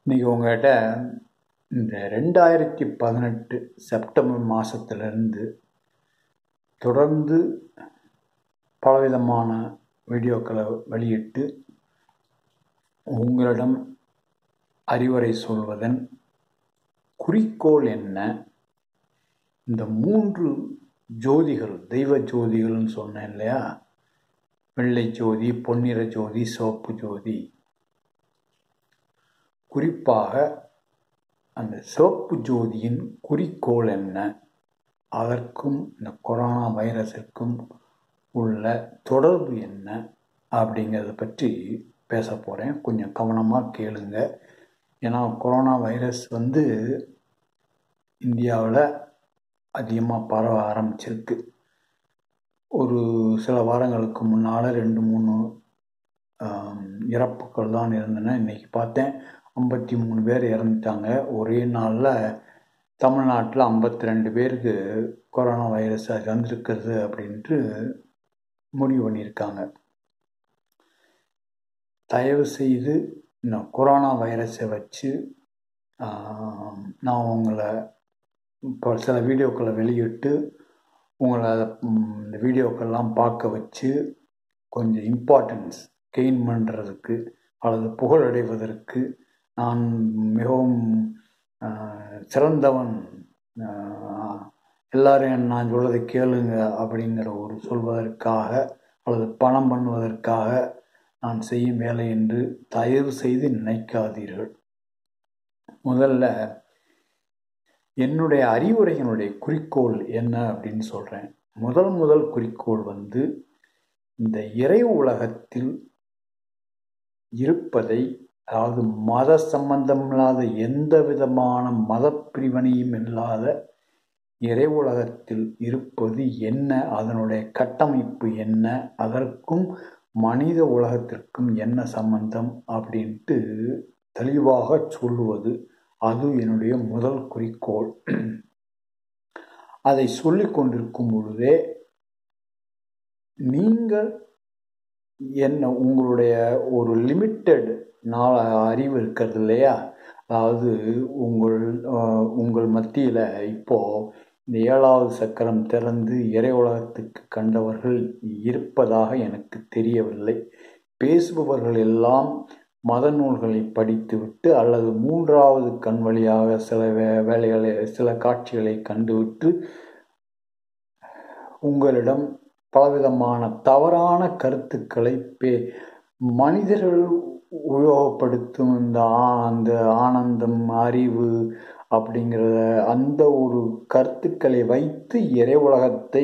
இன்றைக்கி உங்கள்கிட்ட இந்த ரெண்டாயிரத்தி பதினெட்டு செப்டம்பர் மாதத்துலேருந்து தொடர்ந்து பலவிதமான வீடியோக்களை வெளியிட்டு உங்களிடம் அறிவுரை சொல்வதன் குறிக்கோள் என்ன இந்த மூன்று ஜோதிகள் தெய்வ ஜோதிகள்னு சொன்னேன் இல்லையா வெள்ளை ஜோதி பொன்னிற ஜோதி சிவப்பு ஜோதி குறிப்பாக அந்த சிவப்பு ஜோதியின் குறிக்கோள் என்ன அதற்கும் இந்த கொரோனா வைரஸிற்கும் உள்ள தொடர்பு என்ன அப்படிங்கிறத பற்றி பேச போகிறேன் கொஞ்சம் கவனமாக கேளுங்க ஏன்னா கொரோனா வைரஸ் வந்து இந்தியாவில் அதிகமாக பரவ ஆரம்பிச்சிருக்கு ஒரு சில வாரங்களுக்கு முன்னால் ரெண்டு மூணு இறப்புகள் தான் இருந்தன இன்றைக்கி பார்த்தேன் ஐம்பத்தி மூணு பேர் இறந்துட்டாங்க ஒரே நாளில் தமிழ்நாட்டில் ஐம்பத்தி ரெண்டு பேருக்கு கொரோனா வைரஸ் வந்திருக்கிறது அப்படின்ட்டு முடிவு பண்ணியிருக்காங்க தயவு செய்து இந்த கொரோனா வைரஸை வச்சு நான் உங்களை இப்போ சில வீடியோக்களை வெளியிட்டு உங்களை இந்த வீடியோக்கள்லாம் பார்க்க வச்சு கொஞ்சம் இம்பார்ட்டன்ஸ் கெயின் பண்ணுறதுக்கு அல்லது புகழடைவதற்கு நான் மிகவும் சிறந்தவன் எல்லாரும் நான் சொல்வதை கேளுங்க அப்படிங்கிற ஒரு சொல்வதற்காக அல்லது பணம் பண்ணுவதற்காக நான் செய்யும் வேலை என்று தயவு செய்து நினைக்காதீர்கள் முதல்ல என்னுடைய அறிவுரையினுடைய குறிக்கோள் என்ன அப்படின்னு சொல்கிறேன் முதல் முதல் குறிக்கோள் வந்து இந்த இறை உலகத்தில் இருப்பதை அதாவது மத சம்பந்தம் இல்லாத எந்த விதமான மத பிரிவினையும் இல்லாத இறை உலகத்தில் இருப்பது என்ன அதனுடைய கட்டமைப்பு என்ன அதற்கும் மனித உலகத்திற்கும் என்ன சம்பந்தம் அப்படின்ட்டு தெளிவாக சொல்லுவது அது என்னுடைய முதல் குறிக்கோள் அதை சொல்லி கொண்டிருக்கும் பொழுதே நீங்கள் என்ன உங்களுடைய ஒரு லிமிட்டெட் நாள் அறிவு இருக்கிறது இல்லையா அதாவது உங்கள் உங்கள் மத்தியில் இப்போது இந்த ஏழாவது சக்கரம் திறந்து இறை உலகத்துக்கு கண்டவர்கள் இருப்பதாக எனக்கு தெரியவில்லை பேசுபவர்கள் எல்லாம் மத நூல்களை படித்துவிட்டு அல்லது மூன்றாவது கண் வழியாக சில வே வேலைகளை சில காட்சிகளை கண்டுவிட்டு உங்களிடம் பலவிதமான தவறான கருத்துக்களை பே மனிதர்கள் உபயோகப்படுத்தும் இந்த அந்த ஆனந்தம் அறிவு அப்படிங்கிறத அந்த ஒரு கருத்துக்களை வைத்து இறை உலகத்தை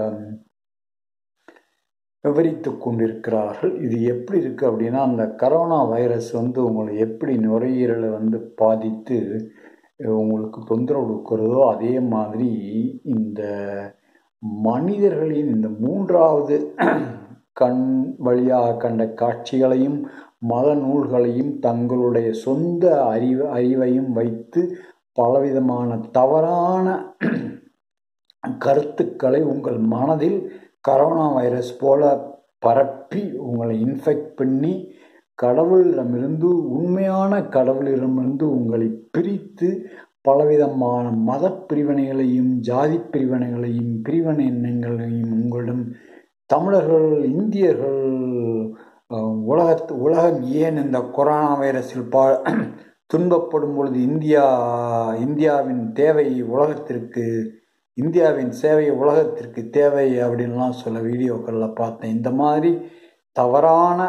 விவரித்து கொண்டிருக்கிறார்கள் இது எப்படி இருக்குது அப்படின்னா அந்த கரோனா வைரஸ் வந்து உங்களை எப்படி நுரையீரலை வந்து பாதித்து உங்களுக்கு தொந்தரவு கொடுக்கிறதோ அதே மாதிரி இந்த மனிதர்களின் இந்த மூன்றாவது கண் வழியாக கண்ட காட்சிகளையும் மத நூல்களையும் தங்களுடைய சொந்த அறிவு அறிவையும் வைத்து பலவிதமான தவறான கருத்துக்களை உங்கள் மனதில் கரோனா வைரஸ் போல பரப்பி உங்களை இன்ஃபெக்ட் பண்ணி கடவுளிடமிருந்து உண்மையான கடவுளிடமிருந்து உங்களை பிரித்து பலவிதமான மத பிரிவினைகளையும் ஜாதி பிரிவினைகளையும் பிரிவினை எண்ணங்களையும் உங்களிடம் தமிழர்கள் இந்தியர்கள் உலகத்து உலகம் ஏன் இந்த கொரோனா வைரஸில் பா துன்பப்படும் பொழுது இந்தியா இந்தியாவின் தேவை உலகத்திற்கு இந்தியாவின் சேவை உலகத்திற்கு தேவை அப்படின்லாம் சில வீடியோக்களில் பார்த்தேன் இந்த மாதிரி தவறான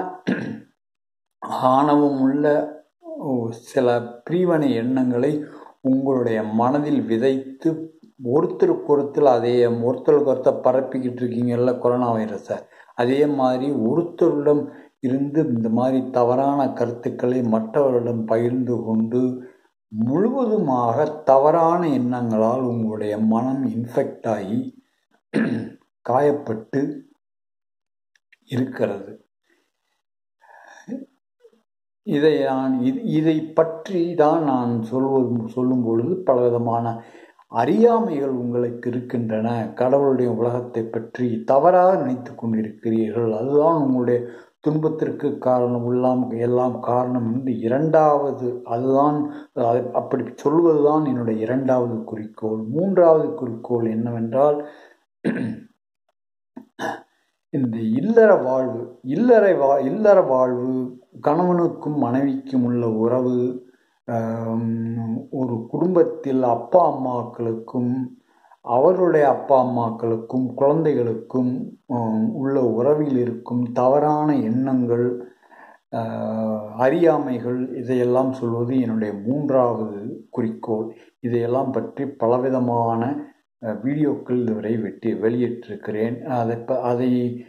ஆணவம் உள்ள சில பிரிவினை எண்ணங்களை உங்களுடைய மனதில் விதைத்து ஒருத்தருக்கு ஒருத்தர் அதே ஒருத்தருக்கு ஒருத்தர் பரப்பிக்கிட்டு இருக்கீங்கல்ல கொரோனா வைரஸை அதே மாதிரி ஒருத்தரிடம் இருந்து இந்த மாதிரி தவறான கருத்துக்களை மற்றவர்களிடம் பகிர்ந்து கொண்டு முழுவதுமாக தவறான எண்ணங்களால் உங்களுடைய மனம் இன்ஃபெக்ட் ஆகி காயப்பட்டு இருக்கிறது இதை நான் இது இதை பற்றி தான் நான் சொல்வது சொல்லும் பொழுது பலவிதமான அறியாமைகள் உங்களுக்கு இருக்கின்றன கடவுளுடைய உலகத்தை பற்றி தவறாக நினைத்து கொண்டிருக்கிறீர்கள் அதுதான் உங்களுடைய துன்பத்திற்கு காரணம் எல்லாம் எல்லாம் காரணம் என்று இரண்டாவது அதுதான் அது அப்படி சொல்வதுதான் என்னுடைய இரண்டாவது குறிக்கோள் மூன்றாவது குறிக்கோள் என்னவென்றால் இந்த இல்லற வாழ்வு இல்லறை வா இல்லற வாழ்வு கணவனுக்கும் மனைவிக்கும் உள்ள உறவு ஒரு குடும்பத்தில் அப்பா அம்மாக்களுக்கும் அவருடைய அப்பா அம்மாக்களுக்கும் குழந்தைகளுக்கும் உள்ள உறவில் இருக்கும் தவறான எண்ணங்கள் அறியாமைகள் இதையெல்லாம் சொல்வது என்னுடைய மூன்றாவது குறிக்கோள் இதையெல்லாம் பற்றி பலவிதமான வீடியோக்கள் இதுவரை வெட்டி வெளியிட்டிருக்கிறேன் அதை அதை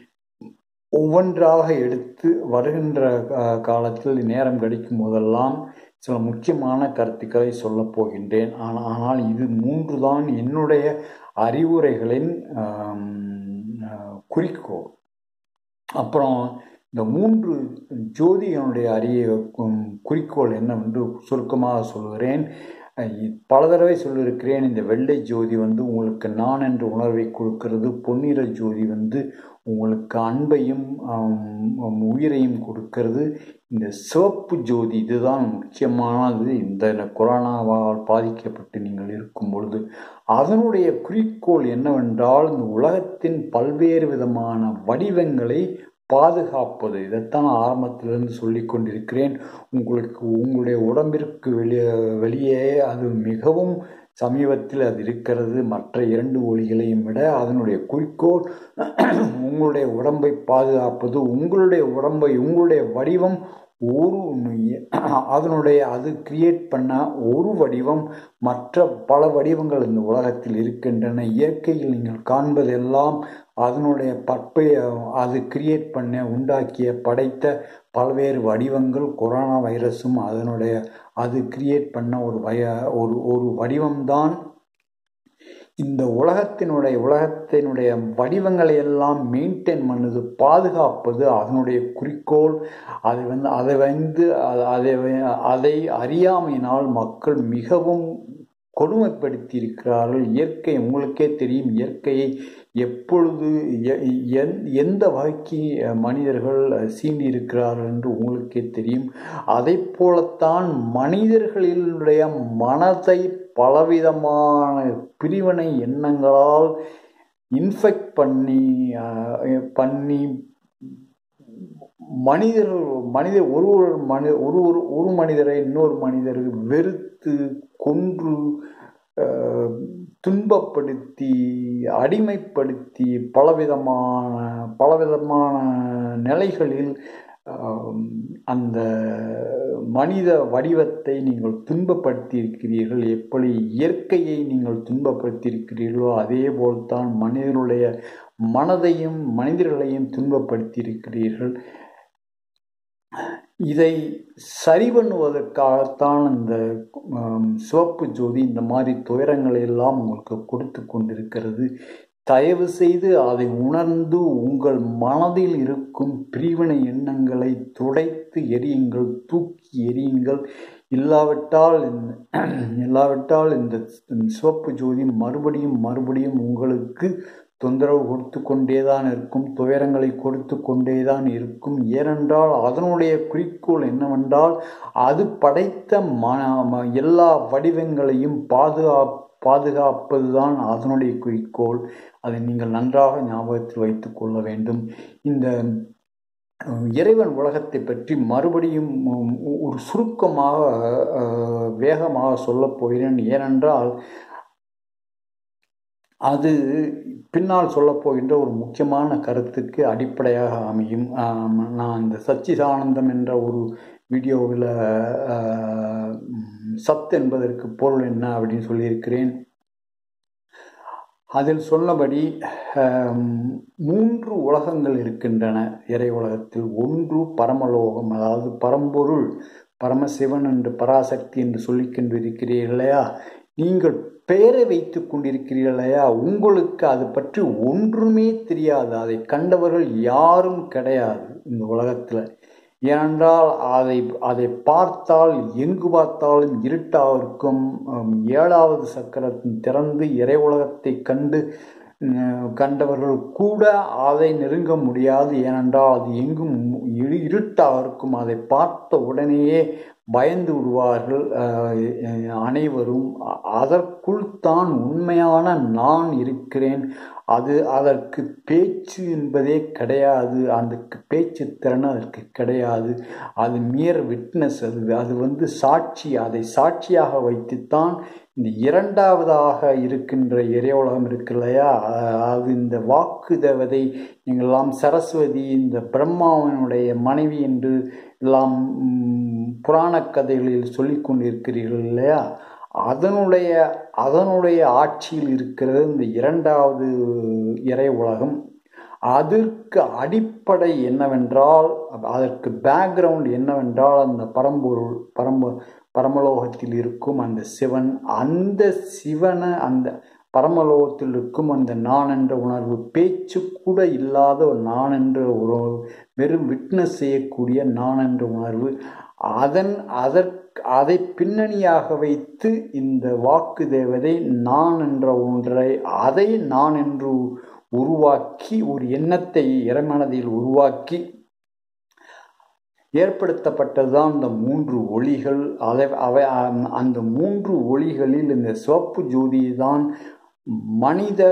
ஒவ்வொன்றாக எடுத்து வருகின்ற காலத்தில் நேரம் கிடைக்கும் போதெல்லாம் சில முக்கியமான கருத்துக்களை சொல்லப் போகின்றேன் ஆனால் இது மூன்று தான் என்னுடைய அறிவுரைகளின் குறிக்கோள் அப்புறம் இந்த மூன்று ஜோதிகளுடைய அரிய குறிக்கோள் என்னவென்று சுருக்கமாக சொல்கிறேன் பல தடவை சொல்லியிருக்கிறேன் இந்த வெள்ளை ஜோதி வந்து உங்களுக்கு நான் என்ற உணர்வை கொடுக்கிறது பொன்னிற ஜோதி வந்து உங்களுக்கு அன்பையும் உயிரையும் கொடுக்கிறது இந்த சிவப்பு ஜோதி இதுதான் முக்கியமானது இந்த கொரோனாவால் பாதிக்கப்பட்டு நீங்கள் இருக்கும் பொழுது அதனுடைய குறிக்கோள் என்னவென்றால் இந்த உலகத்தின் பல்வேறு விதமான வடிவங்களை பாதுகாப்பது இதைத்தான் ஆரம்பத்திலிருந்து சொல்லி கொண்டிருக்கிறேன் உங்களுக்கு உங்களுடைய உடம்பிற்கு வெளியே வெளியே அது மிகவும் சமீபத்தில் அது இருக்கிறது மற்ற இரண்டு ஒளிகளையும் விட அதனுடைய குறிக்கோள் உங்களுடைய உடம்பை பாதுகாப்பது உங்களுடைய உடம்பை உங்களுடைய வடிவம் ஒரு அதனுடைய அது கிரியேட் பண்ண ஒரு வடிவம் மற்ற பல வடிவங்கள் இந்த உலகத்தில் இருக்கின்றன இயற்கையில் நீங்கள் காண்பதெல்லாம் அதனுடைய பற்பை அது கிரியேட் பண்ண உண்டாக்கிய படைத்த பல்வேறு வடிவங்கள் கொரோனா வைரஸும் அதனுடைய அது கிரியேட் பண்ண ஒரு வய ஒரு ஒரு வடிவம்தான் இந்த உலகத்தினுடைய உலகத்தினுடைய வடிவங்களை எல்லாம் மெயின்டைன் பண்ணுது பாதுகாப்பது அதனுடைய குறிக்கோள் அதை வந்து அதை வந்து அதை அதை அறியாமையினால் மக்கள் மிகவும் கொடுமைப்படுத்தி இருக்கிறார்கள் இயற்கை உங்களுக்கே தெரியும் இயற்கையை எப்பொழுது எந்த வகைக்கு மனிதர்கள் சீண்டி இருக்கிறார்கள் என்று உங்களுக்கே தெரியும் அதை போலத்தான் மனிதர்களினுடைய மனதை பலவிதமான பிரிவினை எண்ணங்களால் இன்ஃபெக்ட் பண்ணி பண்ணி மனிதர்கள் மனித ஒரு ஒரு மனி ஒரு ஒரு ஒரு மனிதரை இன்னொரு மனிதர் வெறுத்து கொன்று துன்பப்படுத்தி அடிமைப்படுத்தி பலவிதமான பலவிதமான நிலைகளில் அந்த மனித வடிவத்தை நீங்கள் துன்பப்படுத்தி இருக்கிறீர்கள் எப்படி இயற்கையை நீங்கள் துன்பப்படுத்தி இருக்கிறீர்களோ அதே போல்தான் மனிதனுடைய மனதையும் மனிதர்களையும் துன்பப்படுத்தி இருக்கிறீர்கள் இதை சரி பண்ணுவதற்காகத்தான் இந்த சிவப்பு ஜோதி இந்த மாதிரி துயரங்களை எல்லாம் உங்களுக்கு கொடுத்து கொண்டிருக்கிறது தயவு செய்து அதை உணர்ந்து உங்கள் மனதில் இருக்கும் பிரிவினை எண்ணங்களை துடைத்து எரியுங்கள் தூக்கி எரியுங்கள் இல்லாவிட்டால் இல்லாவிட்டால் இந்த சிவப்பு ஜோதி மறுபடியும் மறுபடியும் உங்களுக்கு தொந்தரவு கொடுத்து கொண்டேதான் இருக்கும் துயரங்களை கொடுத்து கொண்டேதான் இருக்கும் ஏனென்றால் அதனுடைய குறிக்கோள் என்னவென்றால் அது படைத்த ம எல்லா வடிவங்களையும் பாதுகா பாதுகாப்பதுதான் அதனுடைய குறிக்கோள் அதை நீங்கள் நன்றாக ஞாபகத்தில் வைத்துக் கொள்ள வேண்டும் இந்த இறைவன் உலகத்தை பற்றி மறுபடியும் ஒரு சுருக்கமாக வேகமாக சொல்லப் போகிறேன் ஏனென்றால் அது பின்னால் சொல்லப்போகின்ற ஒரு முக்கியமான கருத்துக்கு அடிப்படையாக அமையும் நான் இந்த சச்சிதானந்தம் என்ற ஒரு வீடியோவில் சத் என்பதற்கு பொருள் என்ன அப்படின்னு சொல்லியிருக்கிறேன் அதில் சொன்னபடி மூன்று உலகங்கள் இருக்கின்றன இறை உலகத்தில் ஒன்று பரமலோகம் அதாவது பரம்பொருள் பரமசிவன் என்று பராசக்தி என்று சொல்லிக்கொண்டு இருக்கிறீர்கள் இல்லையா நீங்கள் பெயரை வைத்து கொண்டிருக்கிறீர்கள் இல்லையா உங்களுக்கு அது பற்றி ஒன்றுமே தெரியாது அதை கண்டவர்கள் யாரும் கிடையாது இந்த உலகத்தில் ஏனென்றால் அதை அதை பார்த்தால் எங்கு பார்த்தாலும் இருட்டாக இருக்கும் ஏழாவது சக்கரத்தின் திறந்து இறை உலகத்தை கண்டு கண்டவர்கள் கூட அதை நெருங்க முடியாது ஏனென்றால் அது எங்கும் இரு இருட்டாக இருக்கும் அதை பார்த்த உடனேயே பயந்து விடுவார்கள் அனைவரும் அதற்குள் தான் உண்மையான நான் இருக்கிறேன் அது அதற்கு பேச்சு என்பதே கிடையாது அந்த பேச்சு திறன் அதற்கு கிடையாது அது மியர் விட்னஸ் அது அது வந்து சாட்சி அதை சாட்சியாக வைத்துத்தான் இந்த இரண்டாவதாக இருக்கின்ற இறையுலகம் இருக்கு இல்லையா அது இந்த வாக்கு தேவதை நீங்கள்லாம் சரஸ்வதி இந்த பிரம்மாவனுடைய மனைவி என்று எல்லாம் புராண கதைகளில் சொல்லி கொண்டிருக்கிறீர்கள் இல்லையா அதனுடைய அதனுடைய ஆட்சியில் இருக்கிறது இந்த இரண்டாவது இறை உலகம் அதற்கு அடிப்படை என்னவென்றால் அதற்கு பேக்ரவுண்ட் என்னவென்றால் அந்த பரம்பொருள் பரம்ப பரமலோகத்தில் இருக்கும் அந்த சிவன் அந்த சிவனை அந்த பரமலோகத்தில் இருக்கும் அந்த நான் என்ற உணர்வு பேச்சு கூட இல்லாத ஒரு நான் என்ற ஒரு வெறும் விட்னஸ் செய்யக்கூடிய நான் என்ற உணர்வு அதன் அதற்கு அதை பின்னணியாக வைத்து இந்த வாக்கு தேவதை நான் என்ற ஒன்றை அதை நான் என்று உருவாக்கி ஒரு எண்ணத்தை இறைமனதில் உருவாக்கி ஏற்படுத்தப்பட்டதுதான் இந்த மூன்று ஒளிகள் அதை அவை அந்த மூன்று ஒளிகளில் இந்த சிவப்பு ஜோதி தான் மனித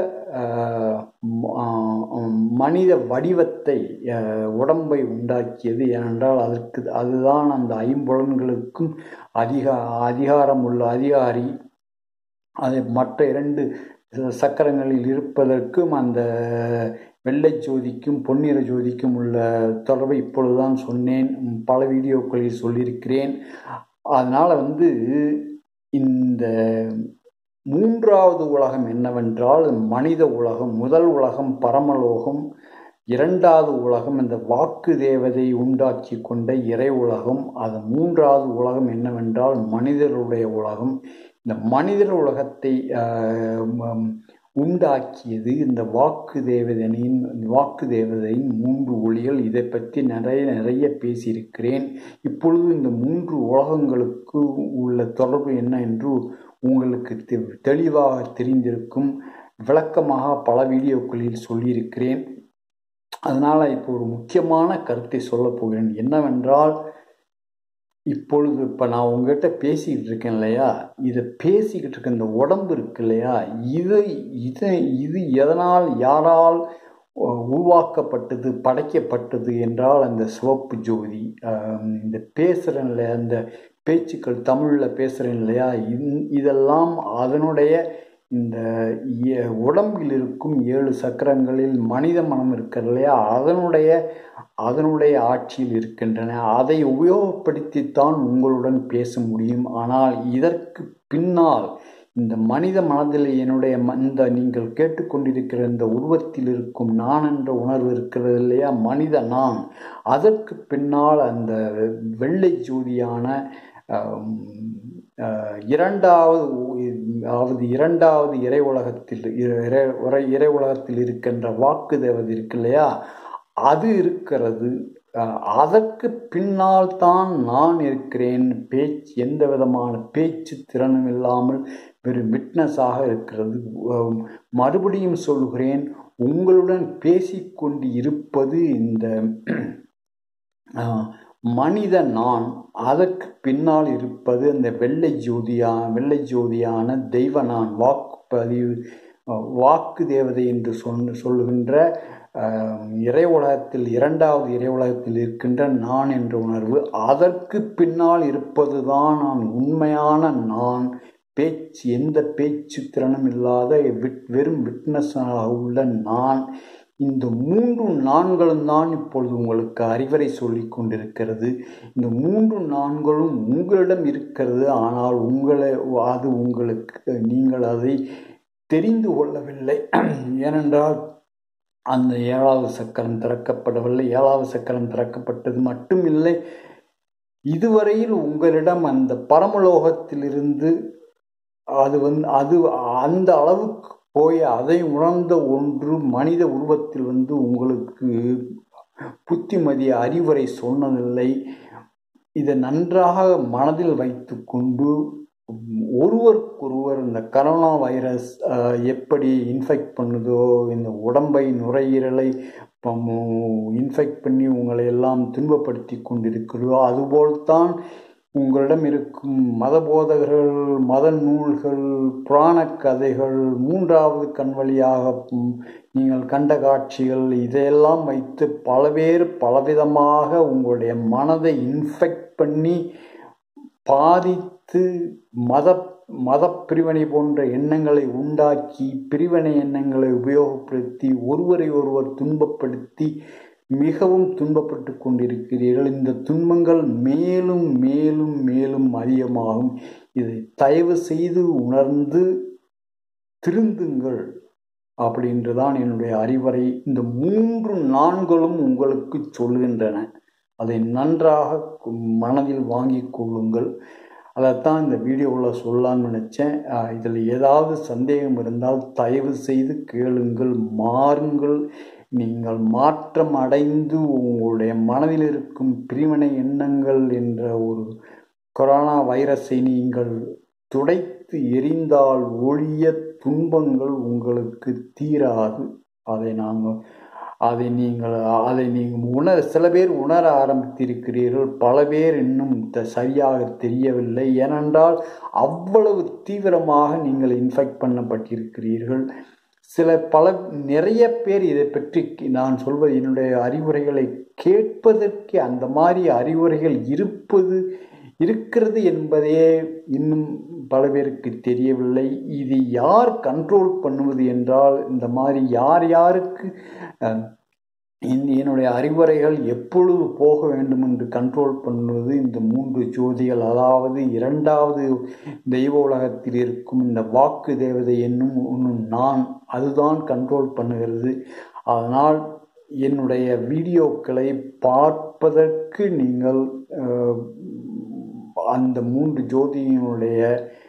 மனித வடிவத்தை உடம்பை உண்டாக்கியது ஏனென்றால் அதற்கு அதுதான் அந்த ஐம்புலன்களுக்கும் அதிகா அதிகாரம் உள்ள அதிகாரி அதை மற்ற இரண்டு சக்கரங்களில் இருப்பதற்கும் அந்த வெள்ளை ஜோதிக்கும் பொன்னிற ஜோதிக்கும் உள்ள தொடர்பை இப்பொழுதுதான் சொன்னேன் பல வீடியோக்களில் சொல்லியிருக்கிறேன் அதனால் வந்து இந்த மூன்றாவது உலகம் என்னவென்றால் மனித உலகம் முதல் உலகம் பரமலோகம் இரண்டாவது உலகம் இந்த வாக்கு தேவதை உண்டாக்கி கொண்ட இறை உலகம் அது மூன்றாவது உலகம் என்னவென்றால் மனிதருடைய உலகம் இந்த மனிதர் உலகத்தை உண்டாக்கியது இந்த வாக்கு தேவதனின் வாக்கு தேவதையின் மூன்று ஒளிகள் இதை பற்றி நிறைய நிறைய பேசியிருக்கிறேன் இப்பொழுது இந்த மூன்று உலகங்களுக்கு உள்ள தொடர்பு என்ன என்று உங்களுக்கு தெளிவாக தெரிந்திருக்கும் விளக்கமாக பல வீடியோக்களில் சொல்லியிருக்கிறேன் அதனால் இப்போ ஒரு முக்கியமான கருத்தை சொல்ல போகிறேன் என்னவென்றால் இப்பொழுது இப்போ நான் உங்ககிட்ட பேசிக்கிட்டு இருக்கேன் இல்லையா இதை பேசிக்கிட்டு இருக்க இந்த உடம்பு இருக்கு இல்லையா இது இது இது எதனால் யாரால் உருவாக்கப்பட்டது படைக்கப்பட்டது என்றால் அந்த சிவப்பு ஜோதி இந்த பேசுகிறேன் இல்லையா அந்த பேச்சுக்கள் தமிழில் பேசுகிறேன் இல்லையா இதெல்லாம் அதனுடைய இந்த உடம்பில் இருக்கும் ஏழு சக்கரங்களில் மனித மனம் இருக்கிறது இல்லையா அதனுடைய அதனுடைய ஆட்சியில் இருக்கின்றன அதை உபயோகப்படுத்தித்தான் உங்களுடன் பேச முடியும் ஆனால் இதற்கு பின்னால் இந்த மனித மனதில் என்னுடைய இந்த நீங்கள் கேட்டுக்கொண்டிருக்கிற இந்த உருவத்தில் இருக்கும் நான் என்ற உணர்வு இருக்கிறது இல்லையா மனித நான் அதற்கு பின்னால் அந்த வெள்ளை ஜோதியான இரண்டாவது அதாவது இரண்டாவது இறை உலகத்தில் இறை உலகத்தில் இருக்கின்ற வாக்கு தேவதை இருக்கு இல்லையா அது இருக்கிறது அதற்கு பின்னால் தான் நான் இருக்கிறேன் பேச்சு எந்த விதமான பேச்சு திறனும் இல்லாமல் வெறும் விட்னஸாக இருக்கிறது மறுபடியும் சொல்கிறேன் உங்களுடன் பேசிக்கொண்டு இருப்பது இந்த மனித நான் அதற்கு பின்னால் இருப்பது அந்த வெள்ளை ஜோதியா வெள்ளை ஜோதியான தெய்வ நான் வாக்குப்பதிவு வாக்கு தேவதை என்று சொன்ன சொல்லுகின்ற இறை உலகத்தில் இரண்டாவது இறை உலகத்தில் இருக்கின்ற நான் என்ற உணர்வு அதற்கு பின்னால் இருப்பது தான் நான் உண்மையான நான் பேச்சு எந்த பேச்சு திறனும் இல்லாத வெறும் விட்னஸாக உள்ள நான் இந்த மூன்று நான்களும் தான் இப்பொழுது உங்களுக்கு அறிவுரை சொல்லி கொண்டிருக்கிறது இந்த மூன்று நான்களும் உங்களிடம் இருக்கிறது ஆனால் உங்களை அது உங்களுக்கு நீங்கள் அதை தெரிந்து கொள்ளவில்லை ஏனென்றால் அந்த ஏழாவது சக்கரம் திறக்கப்படவில்லை ஏழாவது சக்கரம் திறக்கப்பட்டது மட்டும் இல்லை இதுவரையில் உங்களிடம் அந்த பரமலோகத்திலிருந்து அது வந்து அது அந்த அளவுக்கு போய் அதை உணர்ந்த ஒன்று மனித உருவத்தில் வந்து உங்களுக்கு புத்திமதிய அறிவுரை சொன்னதில்லை இதை நன்றாக மனதில் வைத்து கொண்டு ஒருவருக்கொருவர் இந்த கரோனா வைரஸ் எப்படி இன்ஃபெக்ட் பண்ணுதோ இந்த உடம்பை நுரையீரலை இன்ஃபெக்ட் பண்ணி உங்களை எல்லாம் துன்பப்படுத்தி கொண்டிருக்கிறதோ அதுபோல்தான் உங்களிடம் இருக்கும் மத போதகர்கள் மத நூல்கள் புராண கதைகள் மூன்றாவது கண் வழியாக நீங்கள் கண்ட காட்சிகள் இதையெல்லாம் வைத்து பலவேறு பலவிதமாக உங்களுடைய மனதை இன்ஃபெக்ட் பண்ணி பாதித்து மத மத பிரிவினை போன்ற எண்ணங்களை உண்டாக்கி பிரிவினை எண்ணங்களை உபயோகப்படுத்தி ஒருவரை ஒருவர் துன்பப்படுத்தி மிகவும் துன்பப்பட்டு கொண்டிருக்கிறீர்கள் இந்த துன்பங்கள் மேலும் மேலும் மேலும் அதிகமாகும் இதை தயவு செய்து உணர்ந்து திருந்துங்கள் அப்படின்றுதான் என்னுடைய அறிவுரை இந்த மூன்று நான்களும் உங்களுக்கு சொல்கின்றன அதை நன்றாக மனதில் வாங்கி கொள்ளுங்கள் அதைத்தான் இந்த வீடியோவில் சொல்லலான்னு நினச்சேன் இதில் ஏதாவது சந்தேகம் இருந்தால் தயவு செய்து கேளுங்கள் மாறுங்கள் நீங்கள் மாற்றம் அடைந்து உங்களுடைய மனதில் இருக்கும் பிரிவினை எண்ணங்கள் என்ற ஒரு கொரோனா வைரஸை நீங்கள் துடைத்து எரிந்தால் ஒழிய துன்பங்கள் உங்களுக்கு தீராது அதை நாங்கள் அதை நீங்கள் அதை நீங்கள் உணர சில பேர் உணர ஆரம்பித்திருக்கிறீர்கள் பல பேர் இன்னும் சரியாக தெரியவில்லை ஏனென்றால் அவ்வளவு தீவிரமாக நீங்கள் இன்ஃபெக்ட் பண்ணப்பட்டிருக்கிறீர்கள் சில பல நிறைய பேர் இதை பற்றி நான் சொல்வது என்னுடைய அறிவுரைகளை கேட்பதற்கு அந்த மாதிரி அறிவுரைகள் இருப்பது இருக்கிறது என்பதே இன்னும் பல பேருக்கு தெரியவில்லை இது யார் கண்ட்ரோல் பண்ணுவது என்றால் இந்த மாதிரி யார் யாருக்கு என்னுடைய அறிவுரைகள் எப்பொழுது போக வேண்டும் என்று கண்ட்ரோல் பண்ணுவது இந்த மூன்று ஜோதிகள் அதாவது இரண்டாவது தெய்வ உலகத்தில் இருக்கும் இந்த வாக்கு தேவதை என்னும் ஒன்று நான் அதுதான் கண்ட்ரோல் பண்ணுகிறது அதனால் என்னுடைய வீடியோக்களை பார்ப்பதற்கு நீங்கள் அந்த மூன்று ஜோதியினுடைய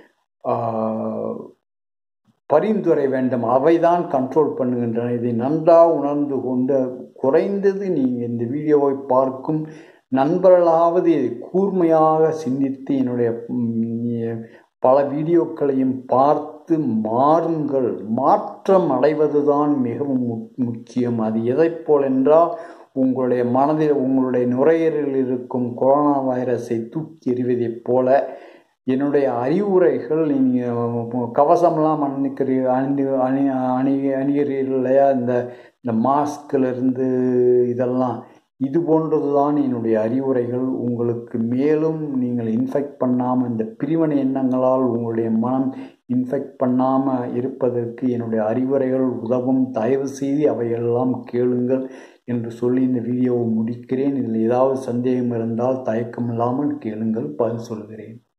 பரிந்துரை வேண்டும் அவைதான் கண்ட்ரோல் பண்ணுகின்றன இதை நன்றாக உணர்ந்து கொண்டு குறைந்தது நீங்கள் இந்த வீடியோவை பார்க்கும் நண்பர்களாவது இதை கூர்மையாக சிந்தித்து என்னுடைய பல வீடியோக்களையும் பார்த்து மாறுங்கள் மாற்றம் அடைவதுதான் மிகவும் முக்கியம் அது எதை போல் என்றால் உங்களுடைய மனதில் உங்களுடைய நுரையீரலில் இருக்கும் கொரோனா வைரஸை தூக்கி எறிவதைப் போல என்னுடைய அறிவுரைகள் நீங்கள் கவசம்லாம் அணிக்கிறீர்கள் அணி அணி அணி அணிகிறீர்கள் இல்லையா இந்த இந்த மாஸ்கிலிருந்து இதெல்லாம் இது போன்றது தான் என்னுடைய அறிவுரைகள் உங்களுக்கு மேலும் நீங்கள் இன்ஃபெக்ட் பண்ணாமல் இந்த பிரிவினை எண்ணங்களால் உங்களுடைய மனம் இன்ஃபெக்ட் பண்ணாமல் இருப்பதற்கு என்னுடைய அறிவுரைகள் உதவும் தயவு செய்து அவையெல்லாம் கேளுங்கள் என்று சொல்லி இந்த வீடியோவை முடிக்கிறேன் இதில் ஏதாவது சந்தேகம் இருந்தால் தயக்கம் இல்லாமல் கேளுங்கள் பதில் சொல்கிறேன்